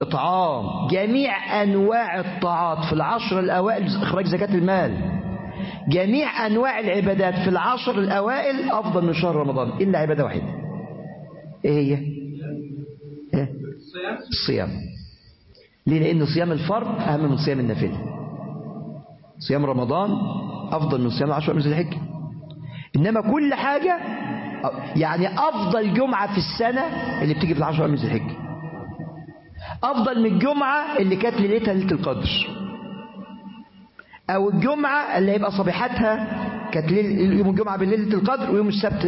إطعام جميع أنواع الطاعات في العشر الأوائل إخراج زكاة المال جميع أنواع العبادات في العشر الأوائل أفضل من شهر رمضان إلا عبادة واحدة إيه هي؟ إيه؟ الصيام ليه؟ لأن صيام الفرض أهم من صيام النافلة صيام رمضان أفضل من صيام العشر من ذي الحجة إنما كل حاجة يعني أفضل جمعة في السنة اللي بتيجي في العشر من ذي الحجة أفضل من الجمعة اللي كانت ليلتها ليلة القدر أو الجمعة اللي هيبقى صبيحتها كانت ليل يوم الجمعة بليلة القدر ويوم السبت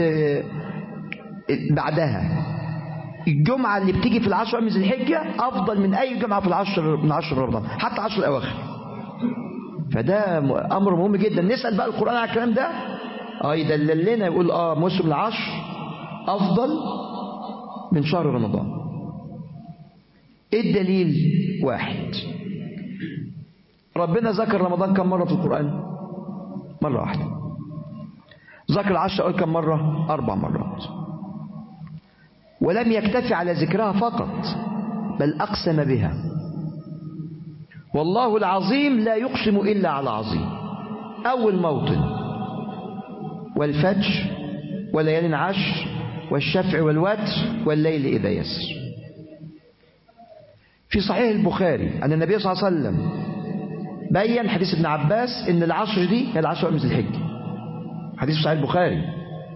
بعدها الجمعة اللي بتيجي في العشر من ذي الحجة أفضل من أي جمعة في العشر من عشر رمضان حتى عشر الأواخر فده أمر مهم جدا نسأل بقى القرآن على الكلام ده اه يدلل لنا يقول اه موسم العشر أفضل من شهر رمضان ايه الدليل واحد ربنا ذكر رمضان كم مرة في القرآن مرة واحدة ذكر العشر أقول كم مرة أربع مرات ولم يكتفي على ذكرها فقط بل أقسم بها والله العظيم لا يقسم إلا على عظيم أول موطن والفجر وليال عشر والشفع والوتر والليل إذا يسر في صحيح البخاري أن النبي صلى الله عليه وسلم بين حديث ابن عباس أن العشر دي هي العشر من ذي الحجة حديث صحيح البخاري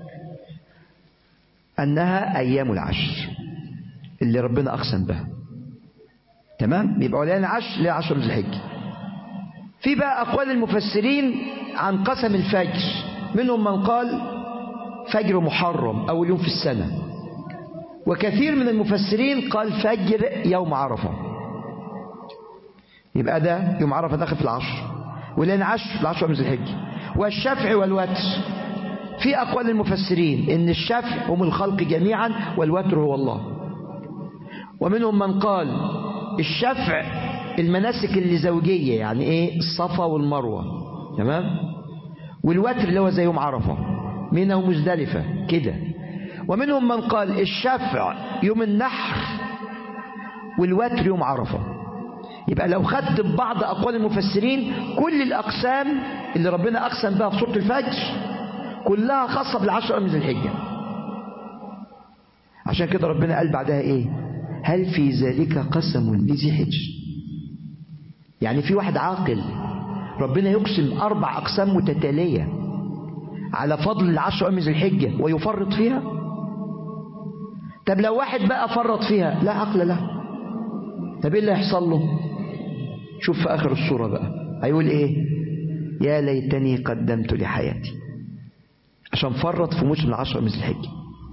أنها أيام العشر اللي ربنا أقسم بها تمام يبقى وليالي عشر ليه عشر من ذي الحجة في بقى أقوال المفسرين عن قسم الفجر منهم من قال فجر محرم أول يوم في السنة وكثير من المفسرين قال فجر يوم عرفة يبقى ده يوم عرفة داخل في العشر ولين عشر في العشر من ذي الحجة والشفع والوتر في أقوال المفسرين إن الشفع هم الخلق جميعا والوتر هو الله ومنهم من قال الشفع المناسك اللي زوجية يعني إيه الصفا والمروة تمام والوتر اللي هو زي يوم عرفة منه ومزدلفة كده ومنهم من قال الشفع يوم النحر والوتر يوم عرفة يبقى لو خدت ببعض أقوال المفسرين كل الأقسام اللي ربنا أقسم بها في سورة الفجر كلها خاصة بالعشر من ذي الحجة عشان كده ربنا قال بعدها إيه هل في ذلك قسم لذي حجر يعني في واحد عاقل ربنا يقسم أربع أقسام متتالية على فضل العشر من ذي الحجة ويفرط فيها طب لو واحد بقى فرط فيها لا عقل له طب ايه اللي هيحصل له شوف في اخر الصوره بقى هيقول ايه يا ليتني قدمت لحياتي عشان فرط في موسم العشر من الحجه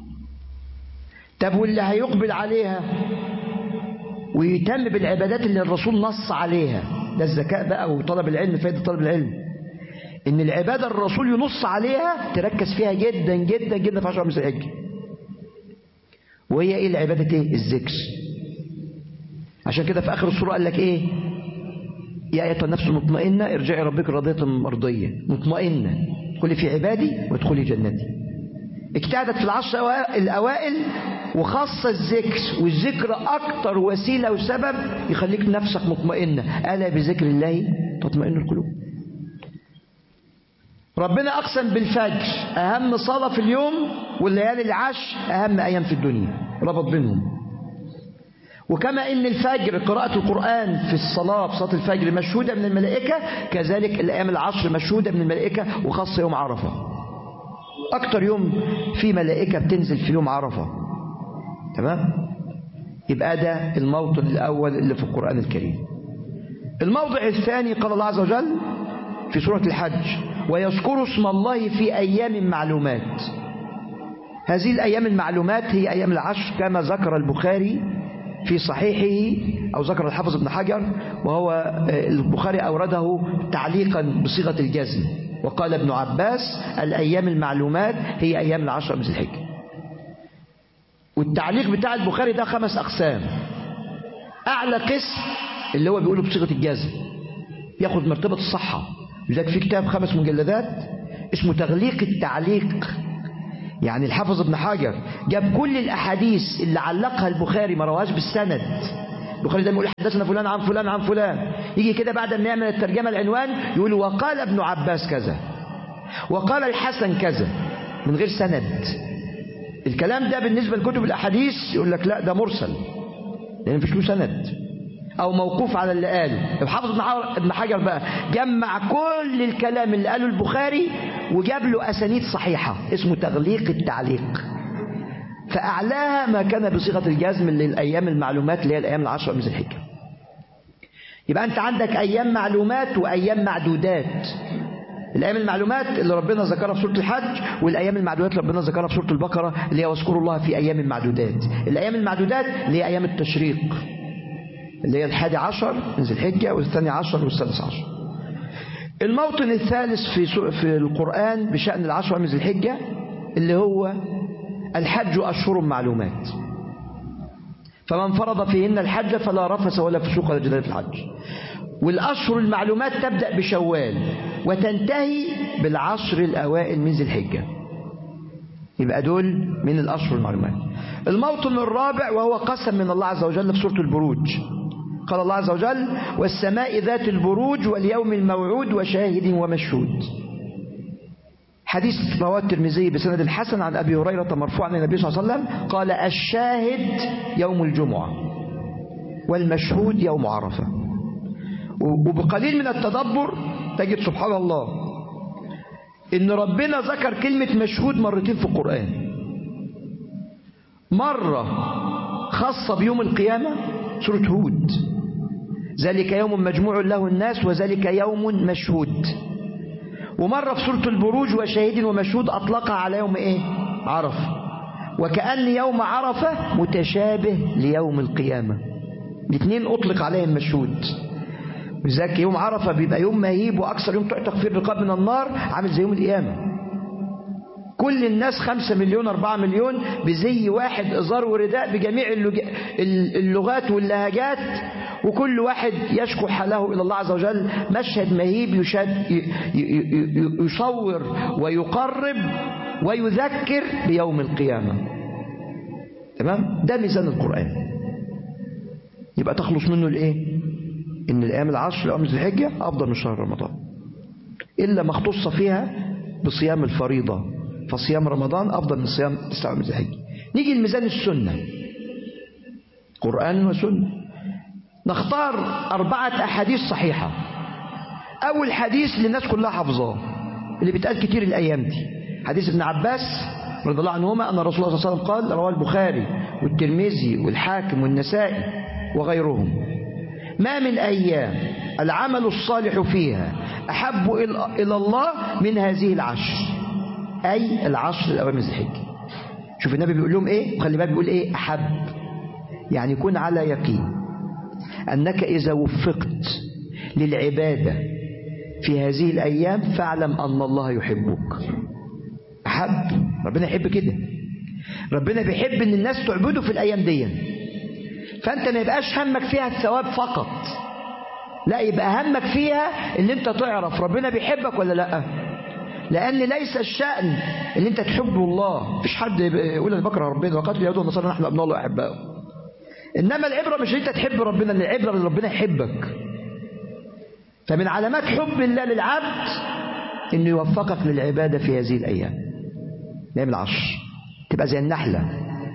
طب واللي هيقبل عليها ويهتم بالعبادات اللي الرسول نص عليها ده الذكاء بقى وطلب العلم فايده طلب العلم ان العباده الرسول ينص عليها تركز فيها جدا جدا جدا في عشر من الحجه وهي ايه العبادة ايه الذكر عشان كده في اخر السورة قال لك ايه يا ايتها النفس المطمئنة ارجعي ربك راضية مرضية مطمئنة ادخلي في عبادي وادخلي جنتي اجتهدت في العشر الاوائل وخاصة الذكر والذكر اكتر وسيلة وسبب يخليك نفسك مطمئنة الا بذكر الله تطمئن القلوب ربنا أقسم بالفجر أهم صلاة في اليوم والليالي العشر أهم أيام في الدنيا ربط بينهم وكما إن الفجر قراءة القرآن في الصلاة في صلاة الفجر مشهودة من الملائكة كذلك الأيام العشر مشهودة من الملائكة وخاصة يوم عرفة أكتر يوم في ملائكة بتنزل في يوم عرفة تمام يبقى ده الموطن الأول اللي في القرآن الكريم الموضع الثاني قال الله عز وجل في سورة الحج ويذكر اسم الله في أيام معلومات هذه الأيام المعلومات هي أيام العشر كما ذكر البخاري في صحيحه أو ذكر الحافظ ابن حجر وهو البخاري أورده تعليقا بصيغة الجزم وقال ابن عباس الأيام المعلومات هي أيام العشر من الحجة والتعليق بتاع البخاري ده خمس أقسام أعلى قسم اللي هو بيقوله بصيغة الجزم ياخذ مرتبة الصحة لذلك في كتاب خمس مجلدات اسمه تغليق التعليق يعني الحافظ ابن حجر جاب كل الأحاديث اللي علقها البخاري ما رواهاش بالسند البخاري دايما يقول حدثنا فلان عن فلان عن فلان يجي كده بعد ما يعمل الترجمة العنوان يقول وقال ابن عباس كذا وقال الحسن كذا من غير سند الكلام ده بالنسبة لكتب الأحاديث يقول لك لا ده مرسل لأن مفيش له سند أو موقوف على اللي قاله الحافظ ابن حجر بقى جمع كل الكلام اللي قاله البخاري وجاب له أسانيد صحيحة اسمه تغليق التعليق فأعلاها ما كان بصيغة الجزم للأيام المعلومات اللي هي الأيام العشرة من ذي الحجة يبقى أنت عندك أيام معلومات وأيام معدودات الأيام المعلومات اللي ربنا ذكرها في سورة الحج والأيام المعدودات اللي ربنا ذكرها في سورة البقرة اللي هي واذكروا الله في أيام المعدودات الأيام المعدودات اللي هي أيام التشريق اللي هي الحادي عشر من ذي الحجة والثاني عشر والثالث عشر الموطن الثالث في في القرآن بشأن العشر من ذي الحجة اللي هو الحج أشهر معلومات فمن فرض فيهن الحج فلا رفس ولا فسوق ولا جدال في الحج والأشهر المعلومات تبدأ بشوال وتنتهي بالعشر الأوائل من ذي الحجة يبقى دول من الأشهر المعلومات الموطن الرابع وهو قسم من الله عز وجل في سورة البروج قال الله عز وجل والسماء ذات البروج واليوم الموعود وشاهد ومشهود حديث رواه الترمذي بسند الحسن عن أبي هريرة مرفوعا عن النبي صلى الله عليه وسلم قال الشاهد يوم الجمعة والمشهود يوم عرفة وبقليل من التدبر تجد سبحان الله إن ربنا ذكر كلمة مشهود مرتين في القرآن مرة خاصة بيوم القيامة سورة هود ذلك يوم مجموع له الناس وذلك يوم مشهود ومرة في سورة البروج وشهيد ومشهود أطلقها على يوم إيه عرفة وكأن يوم عرفة متشابه ليوم القيامة الاثنين أطلق عليهم مشهود وذلك يوم عرفة بيبقى يوم مهيب وأكثر يوم تعتق فيه الرقاب من النار عامل زي يوم القيامة كل الناس خمسة مليون أربعة مليون بزي واحد إزار ورداء بجميع اللغات واللهجات وكل واحد يشكو حاله إلى الله عز وجل مشهد مهيب يشد يصور ويقرب ويذكر بيوم القيامة تمام ده ميزان القرآن يبقى تخلص منه الايه ان الايام العشر ايام ذي الحجه افضل من شهر رمضان الا ما اختص فيها بصيام الفريضه فصيام رمضان افضل من صيام تسعة ايام ذي الحجه نيجي لميزان السنه قران وسنه نختار اربعه احاديث صحيحه اول حديث اللي الناس كلها حافظاه اللي بيتقال كتير الايام دي حديث ابن عباس رضي الله عنهما ان الرسول صلى الله عليه وسلم قال رواه البخاري والترمذي والحاكم والنسائي وغيرهم ما من أيام العمل الصالح فيها أحب إلى الله من هذه العشر أي العشر الأوامر الحج شوف النبي بيقول لهم إيه خلي بالك بيقول إيه أحب يعني يكون على يقين أنك إذا وفقت للعبادة في هذه الأيام فاعلم أن الله يحبك أحب ربنا يحب كده ربنا بيحب أن الناس تعبده في الأيام دي فأنت ما يبقاش همك فيها الثواب فقط لا يبقى همك فيها اللي انت تعرف ربنا بيحبك ولا لا لأن ليس الشأن اللي انت تحب الله مفيش حد يقول انا بكره ربنا وقاتل اليهود والنصارى نحن ابناء الله احبائه انما العبره مش انت تحب ربنا العبره اللي ربنا يحبك فمن علامات حب الله للعبد انه يوفقك للعباده في هذه الايام الايام العشر تبقى زي النحله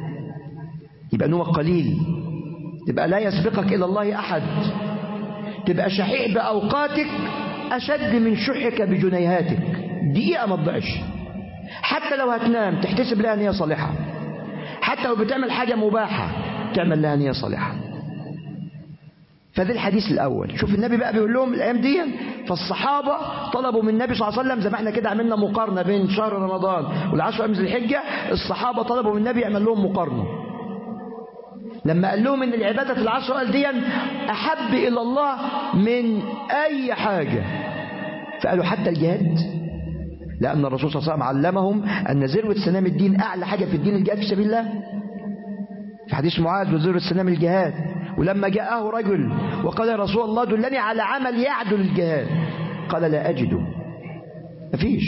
يبقى نومك قليل تبقى لا يسبقك الى الله احد تبقى شحيح باوقاتك اشد من شحك بجنيهاتك دقيقه ما تضيعش حتى لو هتنام تحتسب لها نيه صالحه حتى لو بتعمل حاجه مباحه تعمل لها نيه صالحه فده الحديث الاول شوف النبي بقى بيقول لهم الايام دي فالصحابه طلبوا من النبي صلى الله عليه وسلم زي ما احنا كده عملنا مقارنه بين شهر رمضان والعشر ايام ذي الحجه الصحابه طلبوا من النبي يعمل لهم مقارنه لما قال لهم ان العباده في العشر قال دي احب الى الله من اي حاجه فقالوا حتى الجهاد لان الرسول صلى الله عليه وسلم علمهم ان ذروه سنام الدين اعلى حاجه في الدين الجهاد في سبيل الله في حديث معاذ وذروه سنام الجهاد ولما جاءه رجل وقال يا رسول الله دلني على عمل يعدل الجهاد قال لا أجده مفيش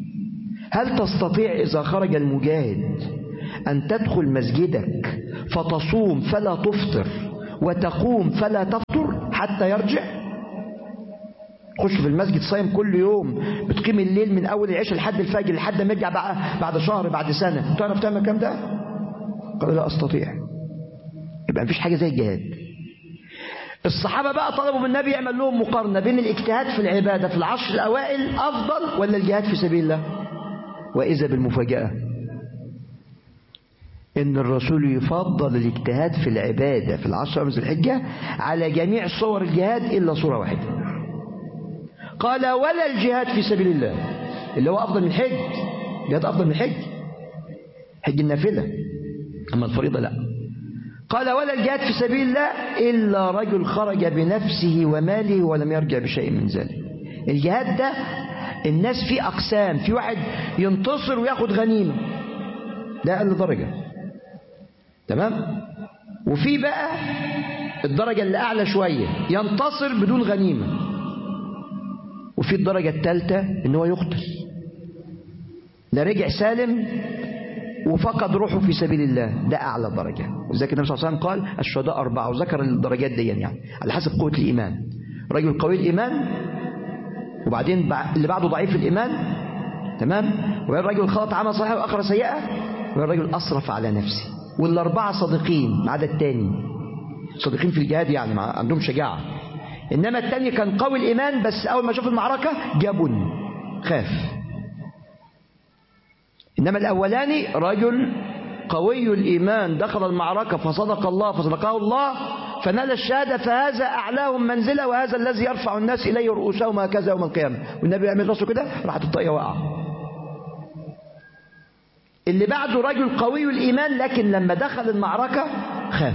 هل تستطيع إذا خرج المجاهد أن تدخل مسجدك فتصوم فلا تفطر وتقوم فلا تفطر حتى يرجع تخش في المسجد صايم كل يوم بتقيم الليل من اول العشاء لحد الفجر لحد ما يرجع بقى بعد شهر بعد سنه تعرف تعمل الكلام ده قال لا استطيع يبقى مفيش حاجه زي الجهاد الصحابه بقى طلبوا من النبي يعمل لهم مقارنه بين الاجتهاد في العباده في العشر الاوائل افضل ولا الجهاد في سبيل الله واذا بالمفاجاه ان الرسول يفضل الاجتهاد في العباده في العشر من الحجه على جميع صور الجهاد الا صوره واحده قال ولا الجهاد في سبيل الله اللي هو افضل من الحج الجهاد افضل من الحج حج النافله اما الفريضه لا قال ولا الجهاد في سبيل الله الا رجل خرج بنفسه وماله ولم يرجع بشيء من ذلك الجهاد ده الناس فيه اقسام في واحد ينتصر وياخد غنيمه ده اقل درجه تمام وفي بقى الدرجه اللي اعلى شويه ينتصر بدون غنيمه وفي الدرجة الثالثة ان هو يقتل ده رجع سالم وفقد روحه في سبيل الله ده أعلى درجة وذلك النبي صلى الله عليه وسلم قال الشهداء أربعة وذكر الدرجات دي يعني على حسب قوة الإيمان رجل قوي الإيمان وبعدين اللي بعده ضعيف الإيمان تمام وبعدين الرجل خلط عمل صحيح وآخر سيئة وبعدين الرجل أسرف على نفسه والأربعة صادقين ما عدا التاني صادقين في الجهاد يعني مع عندهم شجاعة إنما التاني كان قوي الإيمان بس أول ما شاف المعركة جبن خاف إنما الأولاني رجل قوي الإيمان دخل المعركة فصدق الله فصدقه الله فنال الشهادة فهذا أعلاهم منزلة وهذا الذي يرفع الناس إليه رؤوسهم هكذا يوم القيامة والنبي يعمل راسه كده راحت الطاقية وقع اللي بعده رجل قوي الإيمان لكن لما دخل المعركة خاف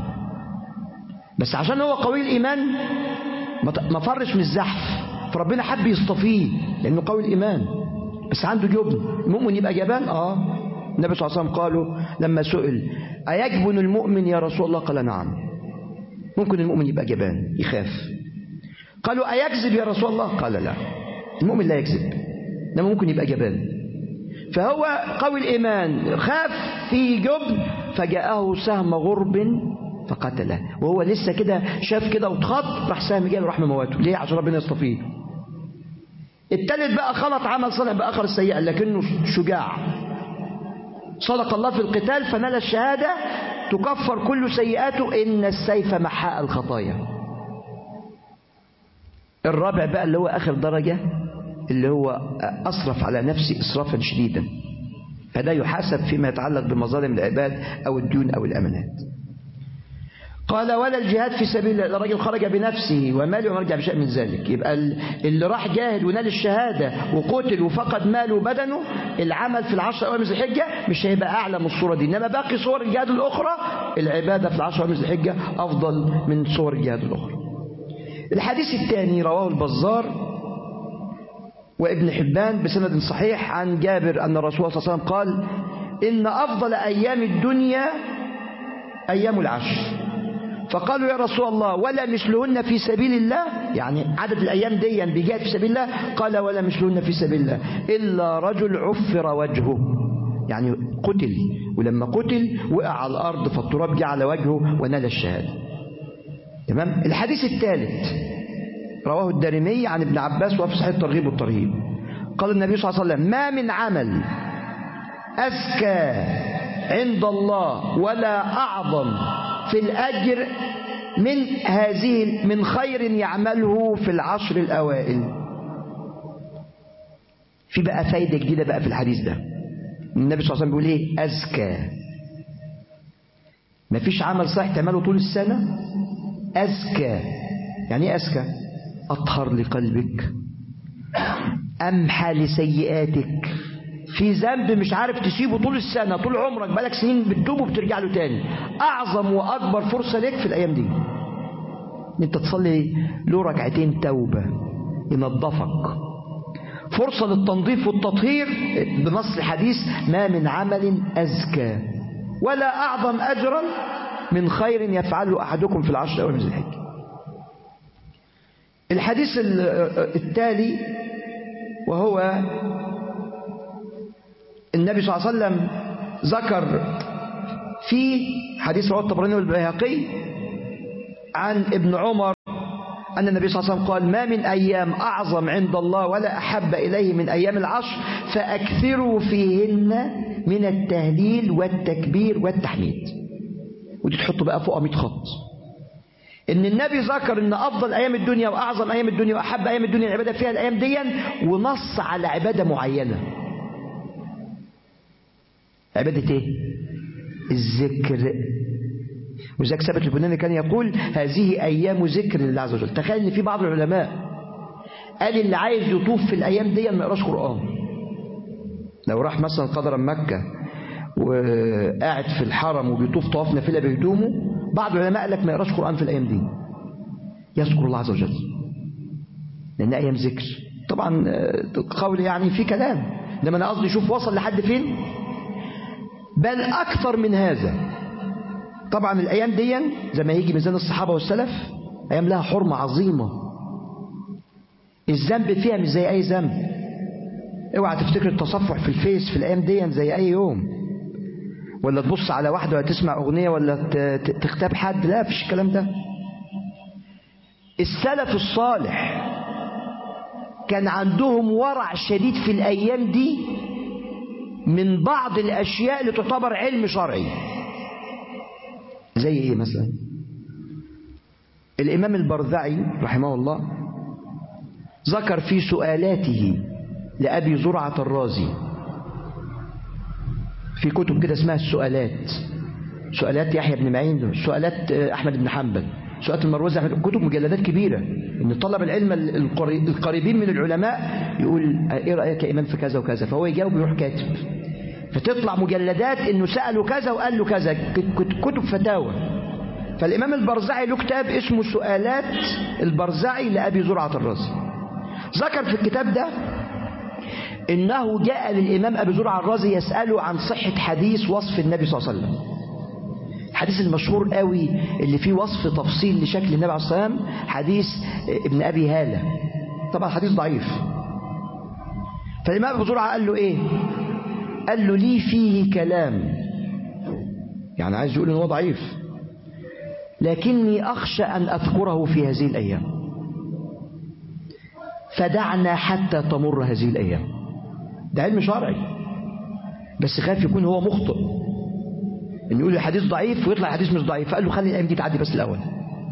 بس عشان هو قوي الإيمان ما فرش من الزحف فربنا حب يصطفيه لأنه قوي الإيمان بس عنده جبن المؤمن يبقى جبان اه النبي صلى الله عليه وسلم قالوا لما سئل أيجبن المؤمن يا رسول الله قال نعم ممكن المؤمن يبقى جبان يخاف قالوا أيكذب يا رسول الله قال لا المؤمن لا يكذب انما ممكن يبقى جبان فهو قوي الإيمان خاف في جبن فجاءه سهم غرب فقتله وهو لسه كده شاف كده واتخط راح سهم جاي راح ممواته ليه عشان ربنا يصطفيه التالت بقى خلط عمل صالح بآخر السيئة لكنه شجاع صدق الله في القتال فنال الشهادة تكفر كل سيئاته إن السيف محاء الخطايا الرابع بقى اللي هو آخر درجة اللي هو أصرف على نفسه إسرافا شديدا فده يحاسب فيما يتعلق بمظالم العباد أو الديون أو الأمانات قال ولا الجهاد في سبيل الله الراجل خرج بنفسه وماله وما رجع بشيء من ذلك يبقى اللي راح جاهد ونال الشهادة وقتل وفقد ماله وبدنه العمل في العشر أيام الحجة مش هيبقى أعلى من الصورة دي إنما باقي صور الجهاد الأخرى العبادة في العشر أيام الحجة أفضل من صور الجهاد الأخرى الحديث الثاني رواه البزار وابن حبان بسند صحيح عن جابر أن الرسول صلى الله عليه وسلم قال إن أفضل أيام الدنيا أيام العشر فقالوا يا رسول الله ولا مثلهن في سبيل الله يعني عدد الأيام دي بيجاهد في سبيل الله قال ولا مثلهن في سبيل الله إلا رجل عفر وجهه يعني قتل ولما قتل وقع على الأرض فالتراب جه على وجهه ونال الشهادة تمام الحديث الثالث رواه الدارمي عن ابن عباس وفي صحيح الترغيب والترهيب قال النبي صلى الله عليه وسلم ما من عمل أزكى عند الله ولا أعظم في الأجر من هذه من خير يعمله في العشر الأوائل في بقى فايدة جديدة بقى في الحديث ده النبي صلى الله عليه وسلم بيقول ايه أزكى مفيش عمل صحيح تعمله طول السنة أزكى يعني ايه أزكى أطهر لقلبك أمحى لسيئاتك في ذنب مش عارف تسيبه طول السنة طول عمرك بقالك سنين بتتوب وبترجع له تاني أعظم وأكبر فرصة لك في الأيام دي إن أنت تصلي له ركعتين توبة ينظفك فرصة للتنظيف والتطهير بنص الحديث ما من عمل أزكى ولا أعظم أجرا من خير يفعله أحدكم في العشر أول من ذي الحجة الحديث التالي وهو النبي صلى الله عليه وسلم ذكر في حديث رواه الطبراني والبيهقي عن ابن عمر أن النبي صلى الله عليه وسلم قال ما من أيام أعظم عند الله ولا أحب إليه من أيام العشر فأكثروا فيهن من التهليل والتكبير والتحميد ودي تحطوا بقى فوق 100 خط ان النبي ذكر ان افضل ايام الدنيا واعظم ايام الدنيا واحب ايام الدنيا العباده فيها الايام دي ونص على عباده معينه عباده ايه الذكر وذلك ثابت البناني كان يقول هذه ايام ذكر لله عز وجل تخيل ان في بعض العلماء قال اللي عايز يطوف في الايام دي ما يقراش قران لو راح مثلا قدرا مكه وقاعد في الحرم وبيطوف طواف نافله بهدومه بعض العلماء قال لك ما يقراش قران في الايام دي يذكر الله عز وجل لان ايام ذكر طبعا قول يعني في كلام انما انا قصدي شوف وصل لحد فين بل اكثر من هذا طبعا الايام دي زي ما يجي ميزان الصحابه والسلف ايام لها حرمه عظيمه الذنب فيها مش زي اي ذنب اوعى تفتكر التصفح في الفيس في الايام دي زي اي يوم ولا تبص على واحده ولا تسمع اغنيه ولا تغتاب حد لا فيش الكلام ده السلف الصالح كان عندهم ورع شديد في الايام دي من بعض الاشياء اللي تعتبر علم شرعي زي ايه مثلا الامام البرذعي رحمه الله ذكر في سؤالاته لابي زرعه الرازي في كتب كده اسمها السؤالات سؤالات يحيى بن معين سؤالات احمد بن حنبل سؤالات المروزي احمد كتب مجلدات كبيره ان طلب العلم القريبين من العلماء يقول ايه رايك يا امام في كذا وكذا فهو يجاوب ويروح كاتب فتطلع مجلدات انه سالوا كذا وقال له كذا كتب فتاوى فالامام البرزعي له كتاب اسمه سؤالات البرزعي لابي زرعه الرازي ذكر في الكتاب ده انه جاء للامام ابي زرعه الرازي يساله عن صحه حديث وصف النبي صلى الله عليه وسلم الحديث المشهور قوي اللي فيه وصف تفصيل لشكل النبي عليه الصلاه والسلام حديث ابن ابي هاله طبعا حديث ضعيف فالامام ابو زرعه قال له ايه قال له لي فيه كلام يعني عايز يقول ان هو ضعيف لكني اخشى ان اذكره في هذه الايام فدعنا حتى تمر هذه الايام ده علم شرعي بس خاف يكون هو مخطئ ان يقول الحديث ضعيف ويطلع الحديث مش ضعيف فقال له خلي الايام دي تعدي بس الاول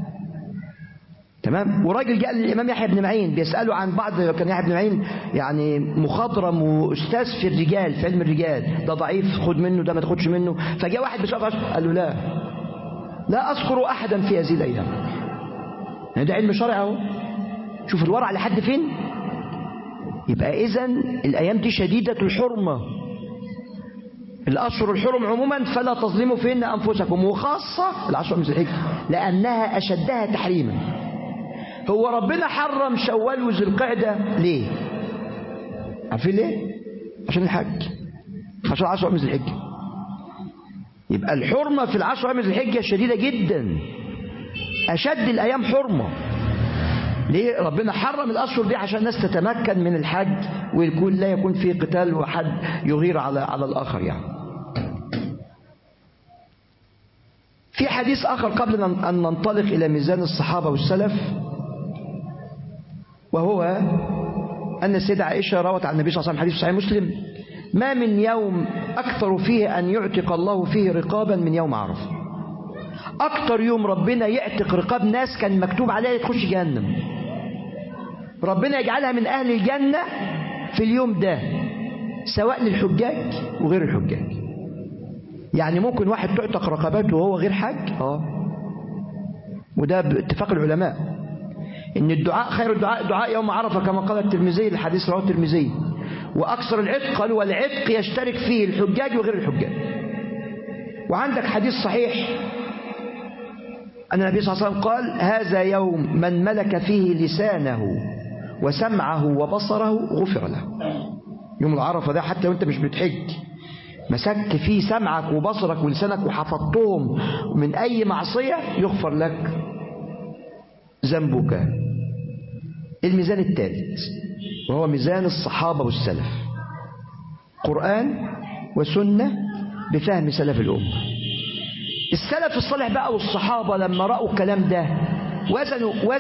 تمام وراجل جاء للامام يحيى بن معين بيساله عن بعض كان يحيى بن معين يعني مخضرم واستاذ في الرجال في علم الرجال ده ضعيف خد منه ده ما تاخدش منه فجاء واحد بيسال قال له لا لا اذكر احدا في هذه الايام يعني ده علم شرعي اهو شوف الورع لحد فين يبقى اذا الايام دي شديده الحرمه الاشهر الحرم عموما فلا تظلموا فيهن انفسكم وخاصه العشر من الحجه لانها اشدها تحريما هو ربنا حرم شوال وذي القعده ليه عارفين ليه عشان الحج عشان عشر من الحجه يبقى الحرمه في العشر من الحجه شديده جدا اشد الايام حرمه ليه ربنا حرم الاشهر دي عشان الناس تتمكن من الحج ويكون لا يكون فيه قتال وحد يغير على على الاخر يعني في حديث اخر قبل ان ننطلق الى ميزان الصحابه والسلف وهو ان السيده عائشه روت عن النبي صلى الله عليه وسلم حديث صحيح مسلم ما من يوم اكثر فيه ان يعتق الله فيه رقابا من يوم عرفه اكتر يوم ربنا يعتق رقاب ناس كان مكتوب عليها تخش جهنم ربنا يجعلها من اهل الجنه في اليوم ده سواء للحجاج وغير الحجاج يعني ممكن واحد تعتق رقباته وهو غير حاج اه وده باتفاق العلماء ان الدعاء خير الدعاء دعاء يوم عرفه كما قال الترمذي الحديث رواه الترمذي واكثر العتق قالوا والعتق يشترك فيه الحجاج وغير الحجاج وعندك حديث صحيح أن النبي صلى الله عليه وسلم قال هذا يوم من ملك فيه لسانه وسمعه وبصره غفر له يوم العرفة ده حتى وانت مش بتحج مسكت فيه سمعك وبصرك ولسانك وحفظتهم من أي معصية يغفر لك ذنبك الميزان الثالث وهو ميزان الصحابة والسلف قرآن وسنة بفهم سلف الأمة السلف الصالح بقى والصحابة لما رأوا الكلام ده وزنوا وزن